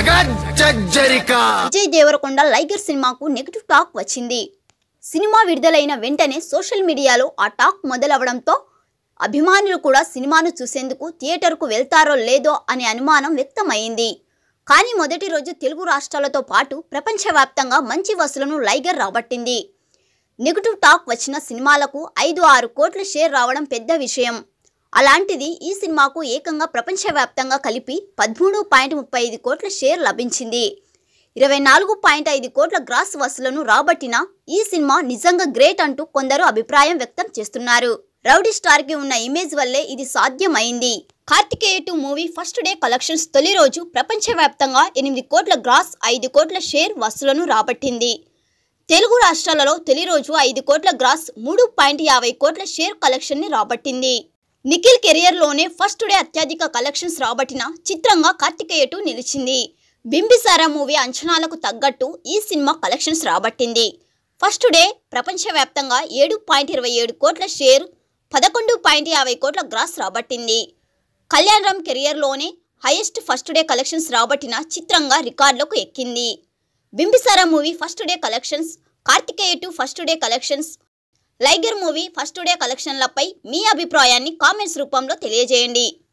జగజ్జరిక విజయ్ దేవరకొండ లైగర్ సినిమాకు negative talk వచ్చింది cinema విడుదలైన వెంటనే సోషల్ మీడియాలో ఆ టాక్ మొదలవడంతో అభిమానులు కూడా సినిమాను చూసేందుకు థియేటర్కు వెళ్తారో లేదో అనే అనుమానం వ్యక్తమైంది కానీ మొదటి రోజు తెలుగు రాష్ట్రాలతో పాటు ప్రపంచవ్యాప్తంగా మంచి వసూలను లైగర్ రాబట్టింది నెగిటివ్ టాక్ వచ్చిన సినిమాలకు ఐదు ఆరు కోట్ల షేర్ రావడం పెద్ద విషయం అలాంటిది ఈ సినిమాకు ఏకంగా ప్రపంచవ్యాప్తంగా కలిపి పదమూడు పాయింట్ ముప్పై ఐదు కోట్ల షేర్ లభించింది ఇరవై నాలుగు పాయింట్ ఐదు కోట్ల గ్రాస్ వసూలను రాబట్టిన ఈ సినిమా నిజంగా గ్రేట్ అంటూ కొందరు అభిప్రాయం వ్యక్తం చేస్తున్నారు రౌడీ స్టార్ కి ఉన్న ఇమేజ్ వల్లే ఇది సాధ్యమైంది Karthikeya two movie first day collections తొలి రోజు ప్రపంచవ్యాప్తంగా ఎనిమిది కోట్ల గ్రాస్ ఐదు కోట్ల షేర్ వసూలను రాబట్టింది తెలుగు రాష్ట్రాలలో తొలి రోజు ఐదు కోట్ల గ్రాస్ మూడు పాయింట్ యాభై కోట్ల షేర్ కలెక్షన్ ని రాబట్టింది నిఖిల్ కెరియర్లోనే ఫస్ట్ డే అత్యధిక కలెక్షన్స్ రాబట్టిన చిత్రంగా కార్తికేయ టూ నిలిచింది బింబిసారా మూవీ అంచనాలకు తగ్గట్టు ఈ సినిమా కలెక్షన్స్ రాబట్టింది ఫస్ట్ డే ప్రపంచవ్యాప్తంగా ఏడు పాయింట్ ఇరవై ఏడు కోట్ల షేర్ పదకొండు పాయింట్ యాభై కోట్ల గ్రాస్ రాబట్టింది కళ్యాణ్ రామ్ కెరియర్లోనే హైయెస్ట్ ఫస్ట్ డే కలెక్షన్స్ రాబట్టిన చిత్రంగా రికార్డులకు ఎక్కింది Bimbisara movie first day collections Karthikeya two first day collections Liger movie first day కలెక్షన్లపై మీ అభిప్రాయాన్ని కామెంట్స్ రూపంలో తెలియజేయండి